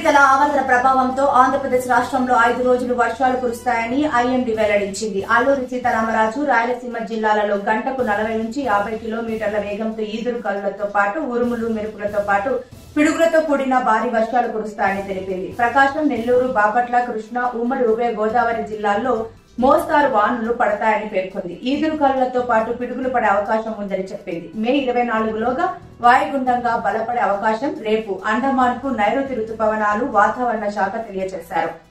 ఉపరితల ఆవర్తన ప్రభావంతో ఆంధ్రప్రదేశ్ రాష్ట్రంలో ఐదు రోజులు వర్షాలు కురుస్తాయని ఐఎండీ వెల్లడించింది అల్లూరి సీతారామరాజు రాయలసీమ జిల్లాలలో గంటకు నలభై నుంచి యాభై కిలోమీటర్ల వేగంతో ఈదురు కలులతో పాటు ఉరుములు మెరుపులతో పాటు పిడుగులతో కూడిన భారీ వర్షాలు కురుస్తాయని తెలిపింది ప్రకాశం నెల్లూరు బాపట్ల కృష్ణా ఉమ్మడి ఉభయ గోదావరి జిల్లాల్లో మోస్తారు వానలు పడతాయని పేర్కొంది ఈదురుగాలులతో పాటు పిడుగులు పడే అవకాశం ఉందని చెప్పింది మే ఇరవై నాలుగులోగా వాయుగుండంగా బలపడే అవకాశం రేపు అండమాన్ కు నైరుతి రుతుపవనాలు వాతావరణ శాఖ తెలియజేశారు